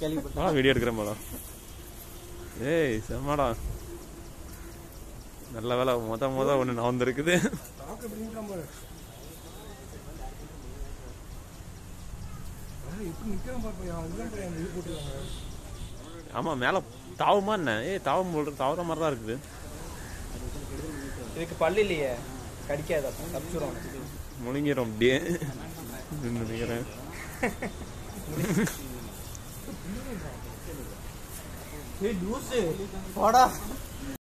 கேள்விப்பட்டேன் நான் வீடியோ எடுக்கிறேன் மேடம் ஏய் செம்மடா நல்ல வேலை மொத மொத ஒன்று நான் வந்துருக்குது டாக்டர் பண்ணிட்டான் பாரு ஆ, எப்படி நிக்கிறான் பாரு பையன் அதுதான் பையன் இது போட்டுருக்காங்க ஆமாம் மேலே தாவுமா என்ன ஏய் தாவம் போடுற தாவுற மாதிரி தான் இருக்குது இதுக்கு பல்லு இல்லையே கடிக்காத தப்பிச்சிரும் முழுங்கிரும் அப்படியே நினைக்கிறேன் ஏய் லூசு போடா